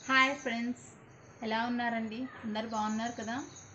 hi friends ఎలా ఉన్నారండి అందరు బాగున్నారు కదా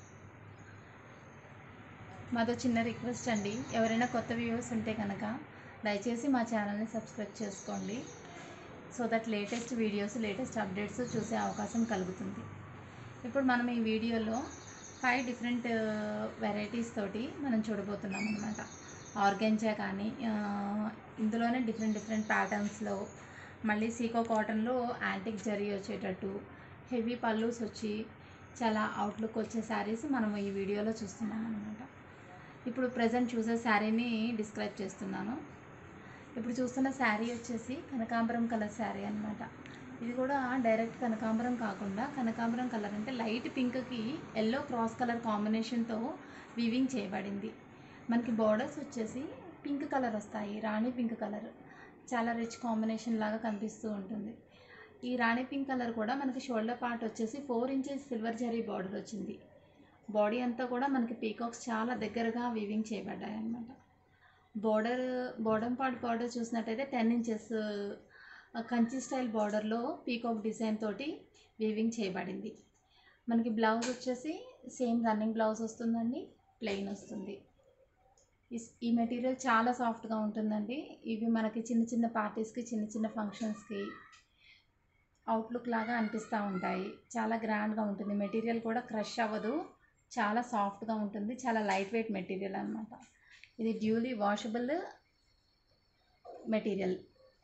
మాతో చిన్న రిక్వెస్ట్ అండి ఎవరైనా కొత్త వ్యూవర్స్ ఉంటే కనుక దయచేసి మా ఛానల్ని సబ్స్క్రైబ్ చేసుకోండి so that latest videos latest updates చూసే అవకాశం కలుగుతుంది ఇప్పుడు మనం ఈ వీడియోలో ఫైవ్ డిఫరెంట్ వెరైటీస్ తోటి మనం చూడబోతున్నాం అనమాట ఆర్గెంజా కానీ ఆ, ఇందులోనే డిఫరెంట్ డిఫరెంట్ ప్యాటర్న్స్లో మళ్ళీ సీకో కాటన్లో యాంటిక్ జరీ వచ్చేటట్టు హెవీ పల్లూస్ వచ్చి చాలా అవుట్లుక్ వచ్చే శారీస్ మనం ఈ వీడియోలో చూస్తున్నాం అనమాట ఇప్పుడు ప్రజెంట్ చూసే శారీని డిస్క్రైబ్ చేస్తున్నాను ఇప్పుడు చూస్తున్న శారీ వచ్చేసి కనకాంబరం కలర్ శారీ అనమాట ఇది కూడా డైరెక్ట్ కనకాంబరం కాకుండా కనకాంబరం కలర్ అంటే లైట్ పింక్కి ఎల్లో క్రాస్ కలర్ కాంబినేషన్తో వీవింగ్ చేయబడింది మనకి బార్డర్స్ వచ్చేసి పింక్ కలర్ వస్తాయి రాణి పింక్ కలర్ చాలా రిచ్ కాంబినేషన్ లాగా కనిపిస్తూ ఉంటుంది ఈ రాణి పింక్ కలర్ కూడా మనకి షోల్డర్ పార్ట్ వచ్చేసి four inches silver zari border వచ్చింది బాడీ అంతా కూడా మనకి పీకాక్స్ చాలా దగ్గరగా వీవింగ్ చేయబడ్డాయి అన్నమాట బార్డర్ బార్డర్ పార్ట్ బార్డర్ చూసినట్టయితే టెన్ ఇంచెస్ కంచి స్టైల్ బార్డర్లో పీకాక్ డిజైన్ తోటి వీవింగ్ చేయబడింది మనకి బ్లౌజ్ వచ్చేసి సేమ్ రన్నింగ్ బ్లౌజ్ వస్తుందండి ప్లెయిన్ వస్తుంది ఇస్- ఈ మెటీరియల్ చాలా సాఫ్ట్గా ఉంటుందండి ఇవి మనకి చిన్న చిన్న పార్టీస్కి చిన్న చిన్న ఫంక్షన్స్కి అవుట్లుక్ లాగా అనిపిస్తూ ఉంటాయి చాలా గ్రాండ్గా ఉంటుంది మెటీరియల్ కూడా క్రష్ అవ్వదు చాలా సాఫ్ట్గా ఉంటుంది చాలా లైట్ వెయిట్ మెటీరియల్ అనమాట ఇది డ్యూలీ వాషబుల్ మెటీరియల్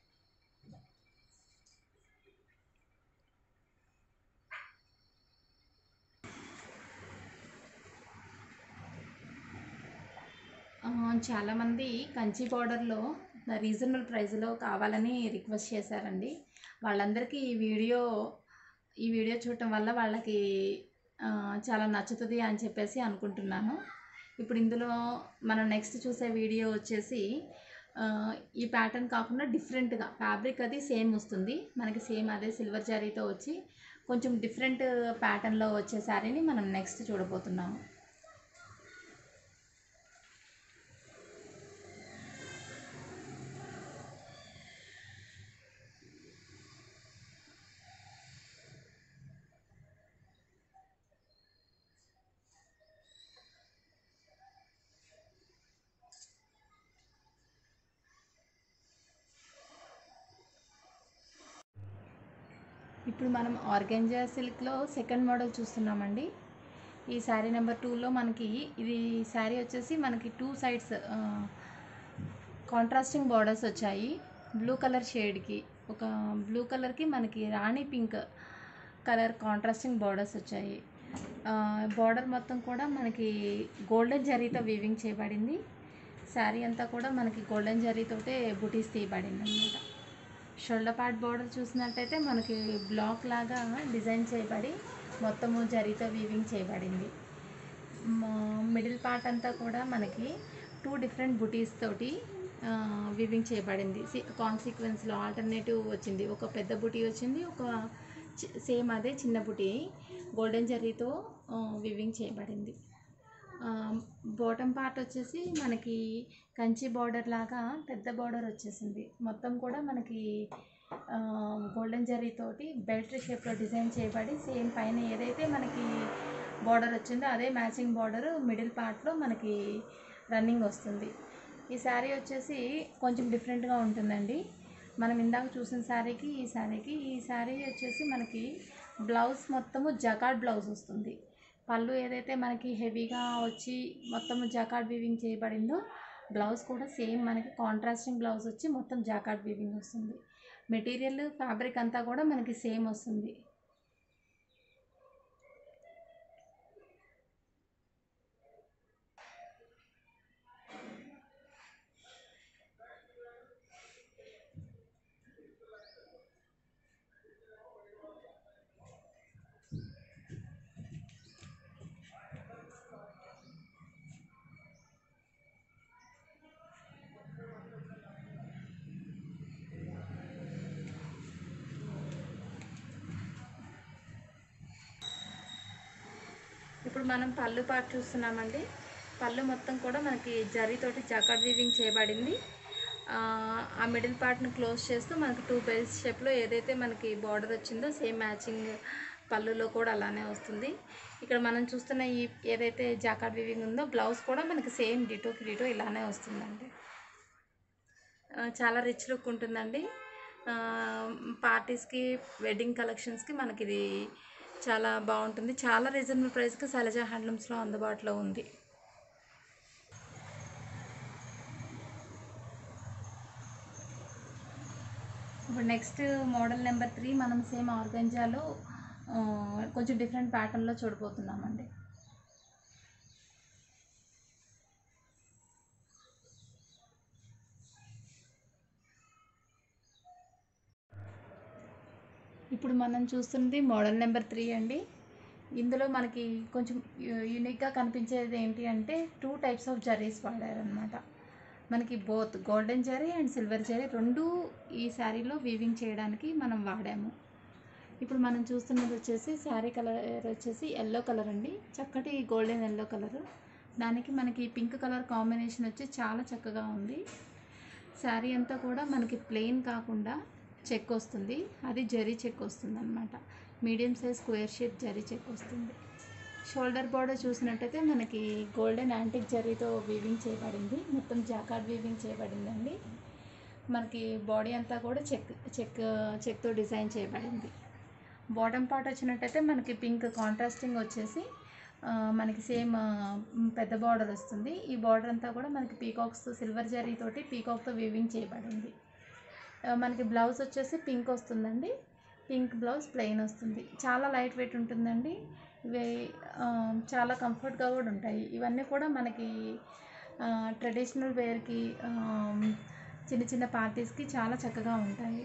ఆ, చాలామంది కంచి బార్డర్లో రీజనబుల్ ప్రైస్లో కావాలని రిక్వెస్ట్ చేశారండి వాళ్ళందరికీ ఈ వీడియో ఈ వీడియో చూడటం వల్ల వాళ్ళకి ఆ, చాలా నచ్చుతుంది అని చెప్పేసి అనుకుంటున్నాను ఇప్పుడు ఇందులో మనం నెక్స్ట్ చూసే వీడియో వచ్చేసి ఆ, ఈ ప్యాటర్న్ కాకుండా డిఫరెంట్గా ఫ్యాబ్రిక్ అది సేమ్ వస్తుంది మనకి సేమ్ అదే సిల్వర్ జారీతో వచ్చి కొంచెం డిఫరెంట్ ప్యాటర్న్లో వచ్చే శారీని మనం నెక్స్ట్ చూడబోతున్నాము ఇప్పుడు మనం ఆర్గెంజా సిల్క్లో సెకండ్ మోడల్ చూస్తున్నామండి ఈ శారీ నెంబర్ టూలో మనకి ఇది శారీ వచ్చేసి మనకి టూ సైడ్స్ కాంట్రాస్టింగ్ బార్డర్స్ వచ్చాయి బ్లూ కలర్ షేడ్కి ఒక బ్లూ కలర్కి మనకి rani pink colour contrasting borders వచ్చాయి బార్డర్ మొత్తం కూడా మనకి గోల్డెన్ జరీతో వీవింగ్ చేయబడింది శారీ అంతా కూడా మనకి గోల్డెన్ జరీతోటే బుటీస్ తీయబడింది అనమాట షోల్డర్ పార్ట్ బార్డర్ చూసినట్టయితే మనకి బ్లాక్ లాగా డిజైన్ చేయబడి మొత్తము జరీతో వీవింగ్ చేయబడింది మిడిల్ పార్ట్ అంతా కూడా మనకి టూ డిఫరెంట్ బుటీస్ తోటి వీవింగ్ చేయబడింది కాన్సిక్వెన్స్లో ఆల్టర్నేటివ్ వచ్చింది ఒక పెద్ద బుటీ వచ్చింది ఒక సేమ్ అదే చిన్న బుటీ గోల్డెన్ జరీతో వీవింగ్ చేయబడింది బాటమ్ పార్ట్ వచ్చేసి మనకి కంచి బార్డర్ లాగా పెద్ద బార్డర్ వచ్చేసింది మొత్తం కూడా మనకి గోల్డెన్ జరీ తోటి బెల్ట్ షేప్లో డిజైన్ చేయబడి సేమ్ పైన ఏదైతే మనకి బార్డర్ వచ్చిందో అదే మ్యాచింగ్ బార్డర్ మిడిల్ పార్ట్లో మనకి రన్నింగ్ వస్తుంది ఈ శారీ వచ్చేసి కొంచెం డిఫరెంట్గా ఉంటుందండి మనం ఇందాక చూసిన శారీకి ఈ శారీకి ఈ శారీ వచ్చేసి మనకి బ్లౌజ్ మొత్తము జకాడ్ బ్లౌజ్ వస్తుంది పళ్ళు ఏదైతే మనకి హెవీగా వచ్చి మొత్తం జాకార్డ్ వీవింగ్ చేయబడిందో బ్లౌజ్ కూడా సేమ్ మనకి కాంట్రాస్టింగ్ బ్లౌజ్ వచ్చి మొత్తం జాకార్డ్ వీవింగ్ వస్తుంది మెటీరియల్ ఫ్యాబ్రిక్ అంతా కూడా మనకి సేమ్ వస్తుంది ఇప్పుడు మనం పళ్ళు పార్ట్ చూస్తున్నామండి పళ్ళు మొత్తం కూడా మనకి జరీతోటి జకాడ్ వీవింగ్ చేయబడింది ఆ, ఆ మిడిల్ పార్ట్ని క్లోజ్ చేస్తూ మనకి టూ బెల్స్ షేప్లో ఏదైతే మనకి బార్డర్ వచ్చిందో సేమ్ మ్యాచింగ్ పళ్ళులో కూడా అలానే వస్తుంది ఇక్కడ మనం చూస్తున్న ఈ ఏదైతే జాకార్డ్ వివింగ్ ఉందో బ్లౌజ్ కూడా మనకి సేమ్ డిటోకి డిటో ఇలానే వస్తుందండి ఆ, చాలా రిచ్ లుక్ ఉంటుందండి ఆ, పార్టీస్కి వెడ్డింగ్ కలెక్షన్స్కి మనకి ఇది చాలా బాగుంటుంది చాలా రీజనబుల్ ప్రైస్కి శైలజ హ్యాండ్లూమ్స్లో అందుబాటులో ఉంది ఇప్పుడు నెక్స్ట్ మోడల్ నెంబర్ త్రీ మనం సేమ్ ఆర్గంజాలో ఆ, కొంచెం డిఫరెంట్ ప్యాటర్న్లో చూడబోతున్నామండి ఇప్పుడు మనం చూస్తున్నది మోడల్ నెంబర్ త్రీ అండి ఇందులో మనకి కొంచెం యూనిక్గా కనిపించేది ఏంటి అంటే టూ టైప్స్ ఆఫ్ జరీస్ వాడారనమాట మనకి both golden zari and silver zari రెండు ఈ శారీలో వీవింగ్ చేయడానికి మనం వాడాము ఇప్పుడు మనం చూస్తున్నది వచ్చేసి శారీ కలర్ వచ్చేసి ఎల్లో కలర్ అండి చక్కటి గోల్డెన్ ఎల్లో కలర్ దానికి మనకి పింక్ కలర్ కాంబినేషన్ వచ్చి చాలా చక్కగా ఉంది శారీ అంతా కూడా మనకి ప్లెయిన్ కాకుండా చెక్ వస్తుంది అది జరీ చెక్ వస్తుంది అనమాట medium size square shape zari check వస్తుంది షోల్డర్ బార్డర్ చూసినట్టయితే మనకి గోల్డెన్ యాంటిక్ జరీతో వీవింగ్ చేయబడింది మొత్తం జాకార్డ్ వీవింగ్ చేయబడిందండి మనకి బాడీ అంతా కూడా చెక్ చెక్ చెక్తో డిజైన్ చేయబడింది బాటమ్ పార్ట్ వచ్చినట్టయితే మనకి పింక్ కాంట్రాస్టింగ్ వచ్చేసి ఆ, మనకి సేమ్ పెద్ద బార్డర్ వస్తుంది ఈ బార్డర్ అంతా కూడా మనకి పీకాక్స్ సిల్వర్ జరీ తోటి పీకాక్తో వీవింగ్ చేయబడింది ఆ, మనకి బ్లౌజ్ వచ్చేసి పింక్ వస్తుందండి పింక్ బ్లౌజ్ ప్లెయిన్ వస్తుంది చాలా లైట్ వెయిట్ ఉంటుందండి ఇవి ఆ, చాలా కంఫర్ట్గా కూడా ఉంటాయి ఇవన్నీ కూడా మనకి ట్రెడిషనల్ వేర్కి చిన్న చిన్న పార్టీస్కి చాలా చక్కగా ఉంటాయి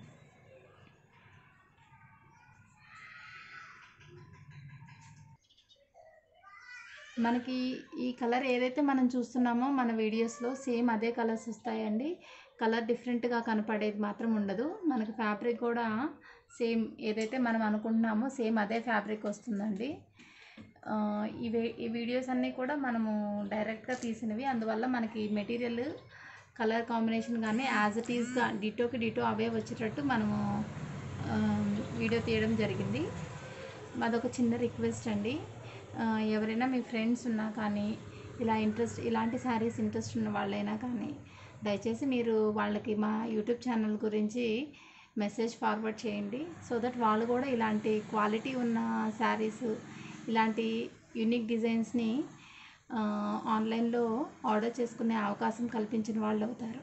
మనకి ఈ కలర్ ఏదైతే మనం చూస్తున్నామో మన వీడియోస్లో సేమ్ అదే కలర్స్ వస్తాయండి కలర్ డిఫరెంట్గా కనపడేది మాత్రం ఉండదు మనకి ఫ్యాబ్రిక్ కూడా సేమ్ ఏదైతే మనం అనుకుంటున్నామో సేమ్ అదే ఫ్యాబ్రిక్ వస్తుందండి ఆ, ఇవే ఈ వీడియోస్ అన్నీ కూడా మనము డైరెక్ట్గా తీసినవి అందువల్ల మనకి మెటీరియల్ కలర్ కాంబినేషన్ కానీ యాజ్ ఇట్ ఈస్గా డిటోకి డిటో అవే వచ్చేటట్టు మనము ఆ, వీడియో తీయడం జరిగింది మాదొక చిన్న రిక్వెస్ట్ అండి ఆ, ఎవరైనా మీ ఫ్రెండ్స్ ఉన్నా కానీ ఇలా ఇంట్రెస్ట్ ఇలాంటి శారీస్ ఇంట్రెస్ట్ ఉన్న వాళ్ళైనా కానీ దయచేసి మీరు వాళ్ళకి మా యూట్యూబ్ ఛానల్ గురించి మెసేజ్ ఫార్వర్డ్ చేయండి సో దట్ వాళ్ళు కూడా ఇలాంటి క్వాలిటీ ఉన్న శారీస్ ఇలాంటి యూనిక్ డిజైన్స్ని ఆ, ఆన్లైన్లో ఆర్డర్ చేసుకునే అవకాశం కల్పించిన వాళ్ళు అవుతారు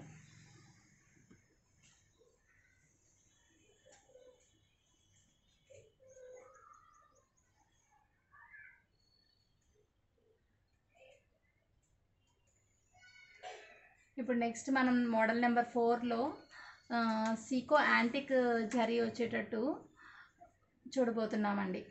ఇప్పుడు నెక్స్ట్ మనం మోడల్ నెంబర్ ఫోర్లో సీకో యాంటిక్ జరీ వచ్చేటట్టు చూడబోతున్నామండి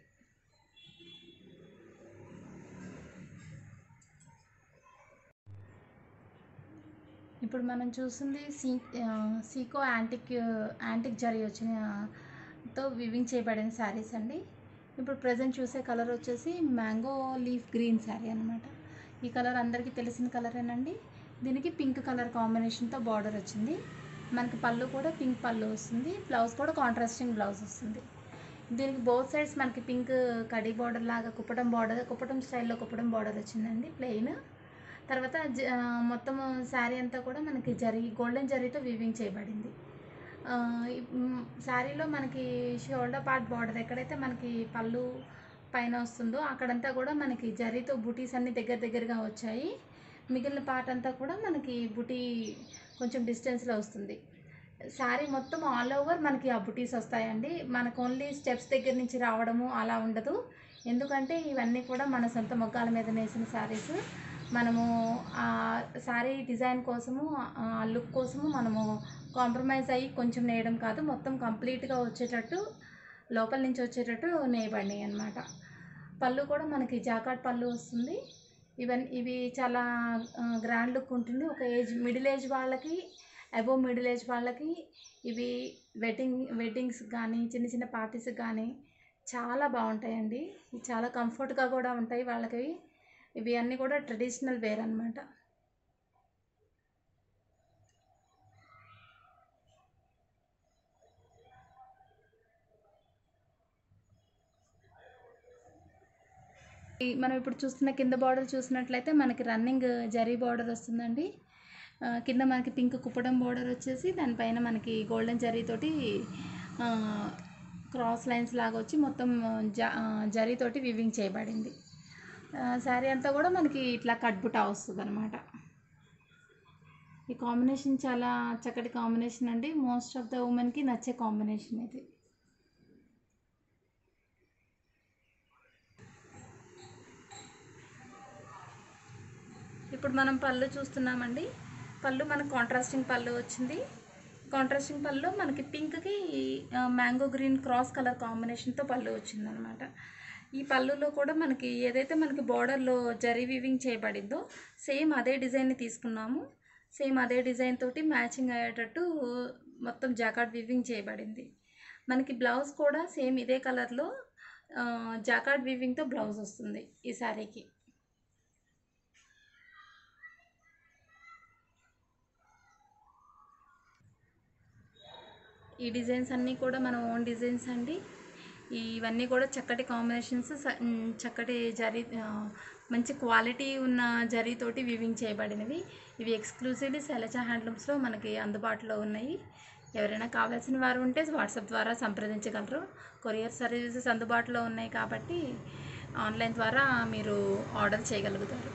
ఇప్పుడు మనం చూస్తుంది సీ ఆ, సీకో యాంటిక్ యాంటిక్ జరీ వచ్చిన తో వివింగ్ చేయబడిన శారీస్ అండి ఇప్పుడు ప్రజెంట్ చూసే కలర్ వచ్చేసి మ్యాంగో లీఫ్ గ్రీన్ శారీ అనమాట ఈ కలర్ అందరికీ తెలిసిన కలరేనండి దీనికి పింక్ కలర్ కాంబినేషన్తో బార్డర్ వచ్చింది మనకి పళ్ళు కూడా పింక్ పళ్ళు వస్తుంది బ్లౌజ్ కూడా కాంట్రాస్టింగ్ బ్లౌజ్ వస్తుంది దీనికి బోత్ సైడ్స్ మనకి పింక్ కడీ బార్డర్ లాగా కుప్పటం బార్డర్ కుప్పటం స్టైల్లో కుప్పటం బార్డర్ వచ్చిందండి ప్లెయిన్ తర్వాత జ- ఆ, మొత్తం శారీ అంతా కూడా మనకి జరీ గోల్డెన్ జరీతో వీవింగ్ చేయబడింది ఆ, ఈ- మ్, శారీలో మనకి షోల్డర్ పార్ట్ బార్డర్ ఎక్కడైతే మనకి పళ్ళు పైన వస్తుందో అక్కడంతా కూడా మనకి జరీతో బుటీస్ అన్ని దగ్గర దగ్గరగా వచ్చాయి మిగిలిన పార్ట్ అంతా కూడా మనకి బుటీ కొంచెం డిస్టెన్స్లో వస్తుంది శారీ మొత్తం ఆల్ ఓవర్ మనకి ఆ బుటీస్ వస్తాయండి మనకు ఓన్లీ స్టెప్స్ దగ్గర నుంచి రావడము అలా ఉండదు ఎందుకంటే ఇవన్నీ కూడా మన సొంత మొగ్గాల మీద నేసిన శారీస్ మనము ఆ శారీ డిజైన్ కోసము ఆ లుక్ కోసము మనము కాంప్రమైజ్ అయ్యి కొంచెం నేయడం కాదు మొత్తం కంప్లీట్గా వచ్చేటట్టు లోపల నుంచి వచ్చేటట్టు నేయబడినాయి అన్నమాట పళ్ళు కూడా మనకి జాకాట్ పళ్ళు వస్తుంది ఇవన్నీ ఇవి చాలా గ్రాండ్ లుక్ ఉంటుంది ఒక ఏజ్ మిడిల్ ఏజ్ వాళ్ళకి అబోవ్ మిడిల్ ఏజ్ వాళ్ళకి ఇవి వెడ్డింగ్ వెడ్డింగ్స్ కానీ చిన్న చిన్న పార్టీస్కి కానీ చాలా బాగుంటాయండి ఇవి చాలా కంఫర్ట్గా కూడా ఉంటాయి వాళ్ళకి ఇవి అన్నీ కూడా ట్రెడిషనల్ వేర్ అనమాట ఈ మనం ఇప్పుడు చూస్తున్న కింద బార్డర్ చూసినట్లయితే మనకి రన్నింగ్ జరీ బార్డర్ వస్తుందండి ఆ, కింద మనకి పింక్ కుప్పడం బార్డర్ వచ్చేసి దానిపైన మనకి గోల్డెన్ జరీ తోటి ఆ, క్రాస్ లైన్స్ లాగా వచ్చి మొత్తం జ ఆ, జరీతోటి వివింగ్ చేయబడింది ఆ, శారీ అంతా కూడా మనకి ఇట్లా కట్బుటా వస్తుంది అనమాట ఈ కాంబినేషన్ చాలా చక్కటి కాంబినేషన్ అండి మోస్ట్ ఆఫ్ ద ఉమెన్కి నచ్చే కాంబినేషన్ ఇది ఇప్పుడు మనం పళ్ళు చూస్తున్నామండి పళ్ళు మనకు కాంట్రాస్టింగ్ పళ్ళు వచ్చింది కాంట్రాస్టింగ్ పళ్ళు మనకి పింక్కి మ్యాంగో గ్రీన్ క్రాస్ కలర్ కాంబినేషన్తో పళ్ళు వచ్చిందనమాట ఈ పళ్ళులో కూడా మనకి ఏదైతే మనకి బార్డర్లో జరీ వీవింగ్ చేయబడిందో సేమ్ అదే డిజైన్ని తీసుకున్నాము సేమ్ అదే డిజైన్ తోటి మ్యాచింగ్ అయ్యేటట్టు మొత్తం జాకాట్ వీవింగ్ చేయబడింది మనకి బ్లౌజ్ కూడా సేమ్ ఇదే కలర్లో జాకాట్ వీవింగ్తో బ్లౌజ్ వస్తుంది ఈ శారీకి ఈ డిజైన్స్ అన్నీ కూడా మన ఓన్ డిజైన్స్ అండి ఇవన్నీ కూడా చక్కటి కాంబినేషన్స్ స- మ్, చక్కటి జరీ ఆ, మంచి క్వాలిటీ ఉన్న జరీతోటి వివింగ్ చేయబడినవి ఇవి ఎక్స్క్లూజివ్లీ శైలజ హ్యాండ్లూమ్స్లో మనకి అందుబాటులో ఉన్నాయి ఎవరైనా కావాల్సిన వారు ఉంటే వాట్సాప్ ద్వారా సంప్రదించగలరు కొరియర్ సర్వీసెస్ అందుబాటులో ఉన్నాయి కాబట్టి ఆన్లైన్ ద్వారా మీరు ఆర్డర్ చేయగలుగుతారు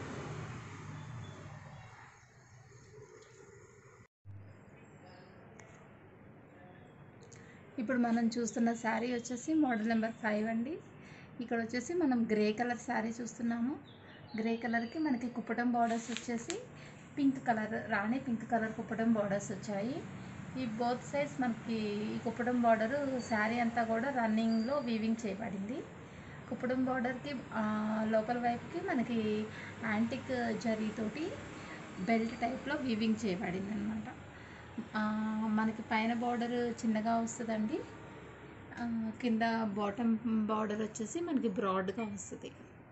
ఇప్పుడు మనం చూస్తున్న శారీ వచ్చేసి మోడల్ నెంబర్ ఫైవ్ అండి ఇక్కడ వచ్చేసి మనం గ్రే కలర్ శారీ చూస్తున్నాము గ్రే కలర్కి మనకి కుప్పటం బార్డర్స్ వచ్చేసి pink colour rani pink colour kuppadam borders వచ్చాయి ఈ బోత్ సైడ్స్ మనకి ఈ కుప్పటం బార్డర్ శారీ అంతా కూడా రన్నింగ్లో వీవింగ్ చేయబడింది కుప్పడం బార్డర్కి లోపల వైపుకి మనకి యాంటిక్ జరీతోటి బెల్ట్ టైప్లో వీవింగ్ చేయబడింది అనమాట మనకి పైన బార్డర్ చిన్నగా వస్తుందండి ఆ, కింద బాటమ్ బార్డర్ వచ్చేసి మనకి బ్రాడ్గా వస్తుంది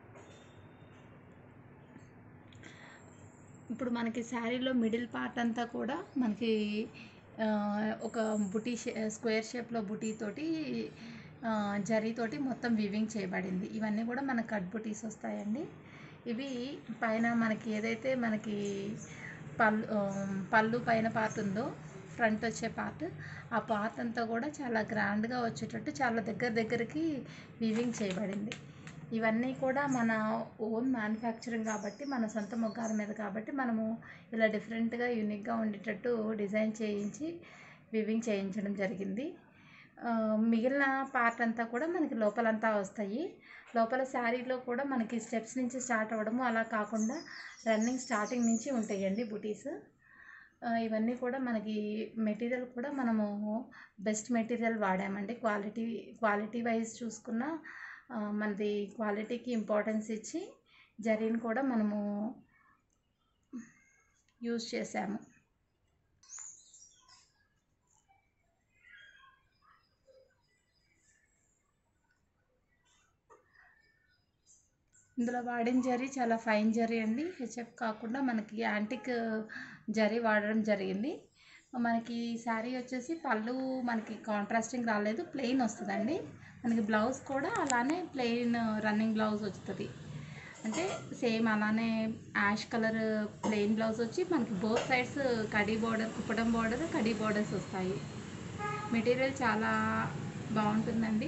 ఇప్పుడు మనకి శారీలో మిడిల్ పార్ట్ అంతా కూడా మనకి ఆ, ఒక బుటీ షే స్క్వేర్ షేప్లో బుటీ తోటి ఆ, జరీతోటి మొత్తం వివింగ్ చేయబడింది ఇవన్నీ కూడా మన కట్ బుటీస్ వస్తాయండి ఇవి పైన మనకి ఏదైతే మనకి పళ్ళు ఆ, పళ్ళు పైన పార్ట్ ఉందో ఫ్రంట్ వచ్చే పార్ట్ ఆ పార్ట్ అంతా కూడా చాలా గ్రాండ్గా వచ్చేటట్టు చాలా దగ్గర దగ్గరికి వీవింగ్ చేయబడింది ఇవన్నీ కూడా మన ఓన్ మ్యానుఫ్యాక్చరింగ్ కాబట్టి మన సొంత మొగ్గాల మీద కాబట్టి మనము ఇలా డిఫరెంట్గా యూనిక్గా ఉండేటట్టు డిజైన్ చేయించి వివింగ్ చేయించడం జరిగింది ఆ, మిగిలిన పార్ట్ అంతా కూడా మనకి లోపలంతా వస్తాయి లోపల శారీలో కూడా మనకి స్టెప్స్ నుంచి స్టార్ట్ అవ్వడము అలా కాకుండా రన్నింగ్ స్టార్టింగ్ నుంచి ఉంటాయండి బుటీస్ ఆ, ఇవన్నీ కూడా మనకి మెటీరియల్ కూడా మనము బెస్ట్ మెటీరియల్ వాడామండి క్వాలిటీ క్వాలిటీ వైజ్ చూసుకున్న ఆ, మనది క్వాలిటీకి ఇంపార్టెన్స్ ఇచ్చి జరీని కూడా మనము యూజ్ చేసాము ఇందులో వాడిన జరీ చాలా ఫైన్ జరీ అండి హెచ్ఎఫ్ కాకుండా మనకి యాంటిక్ జరీ వాడడం జరిగింది మనకి శారీ వచ్చేసి పళ్ళు మనకి కాంట్రాస్టింగ్ రాలేదు ప్లెయిన్ వస్తుందండి మనకి బ్లౌజ్ కూడా అలానే ప్లెయిన్ రన్నింగ్ బ్లౌజ్ వస్తుంది అంటే సేమ్ అలానే యాష్ కలర్ ప్లెయిన్ బ్లౌజ్ వచ్చి మనకి బోత్ సైడ్స్ కడీ బార్డర్ కుప్పడం బార్డర్ కడీ బార్డర్స్ వస్తాయి మెటీరియల్ చాలా బాగుంటుందండి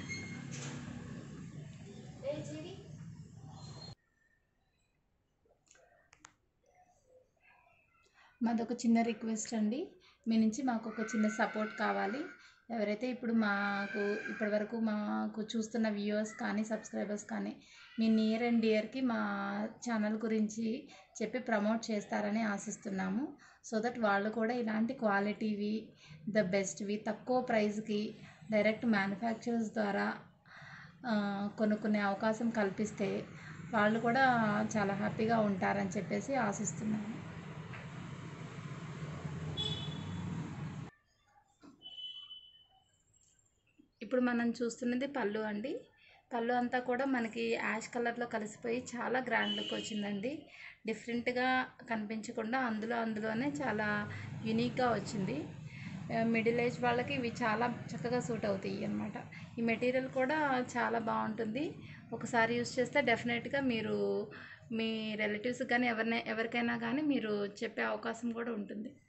మాదొక చిన్న రిక్వెస్ట్ అండి మీ నుంచి మాకు ఒక చిన్న సపోర్ట్ కావాలి ఎవరైతే ఇప్పుడు మాకు ఇప్పటివరకు మాకు చూస్తున్న వ్యూవర్స్ కానీ సబ్స్క్రైబర్స్ కానీ మీ నియర్ అండ్ డియర్కి మా ఛానల్ గురించి చెప్పి ప్రమోట్ చేస్తారని ఆశిస్తున్నాము సో దట్ వాళ్ళు కూడా ఇలాంటి క్వాలిటీవి ద బెస్ట్వి తక్కువ ప్రైస్కి డైరెక్ట్ మ్యానుఫ్యాక్చరర్స్ ద్వారా ఆ, కొనుక్కునే అవకాశం కల్పిస్తే వాళ్ళు కూడా చాలా హ్యాపీగా ఉంటారని చెప్పేసి ఆశిస్తున్నాను ఇప్పుడు మనం చూస్తున్నది పళ్ళు అండి పళ్ళు అంతా కూడా మనకి యాష్ కలర్లో కలిసిపోయి చాలా గ్రాండ్ లుక్ వచ్చిందండి డిఫరెంట్గా కనిపించకుండా అందులో అందులోనే చాలా యూనిక్గా వచ్చింది మిడిల్ ఏజ్ వాళ్ళకి ఇవి చాలా చక్కగా సూట్ అవుతాయి అన్నమాట ఈ మెటీరియల్ కూడా చాలా బాగుంటుంది ఒకసారి యూస్ చేస్తే డెఫినెట్గా మీరు మీ రిలేటివ్స్ కానీ ఎవరినై ఎవరికైనా కానీ మీరు చెప్పే అవకాశం కూడా ఉంటుంది